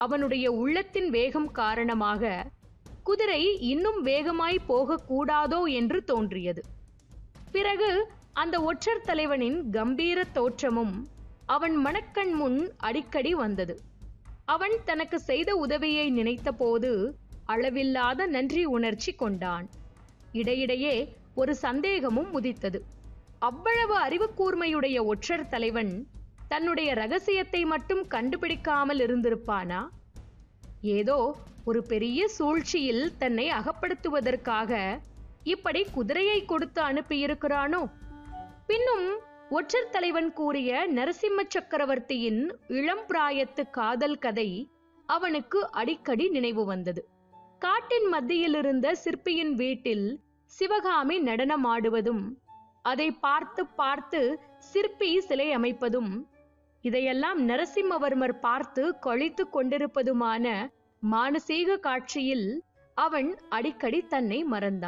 அவனுடைய உள்ளத்தின் வேகம் காரணமாக குதிரை இன்னும் வேகமாய் போகக்கூடாதோ என்று தோன்றியது பிறகு அந்த ஒற்றர் தலைவனின் கம்பீர தோற்றமும் அவன் மனக்கண் முன் அடிக்கடி வந்தது அவன் தனக்கு செய்த உதவியை நினைத்தபோது அளவில்லாத நன்றி உணர்ச்சி கொண்டான் இடையிடையே ஒரு சந்தேகமும் உதித்தது அவ்வளவு அறிவுக்கூர்மையுடைய ஒற்றர் தலைவன் தன்னுடைய ரகசியத்தை மட்டும் கண்டுபிடிக்காமல் இருந்திருப்பானா ஏதோ ஒரு பெரிய சூழ்ச்சியில் தன்னை அகப்படுத்துவதற்காக இப்படி குதிரையை கொடுத்து அனுப்பியிருக்கிறானோ பின்னும் ஒற்றர் தலைவன் கூறிய நரசிம்ம சக்கரவர்த்தியின் இளம் பிராயத்து காதல் கதை அவனுக்கு அடிக்கடி நினைவு வந்தது காட்டின் மத்தியில் இருந்த சிற்பியின் வீட்டில் சிவகாமி நடனமாடுவதும் அதை பார்த்து பார்த்து சிற்பி சிலை அமைப்பதும் இதையெல்லாம் நரசிம்மவர்மர் பார்த்து கொழித்து கொண்டிருப்பதுமான மானசீக காட்சியில் அவன் அடிக்கடி தன்னை மறந்தான்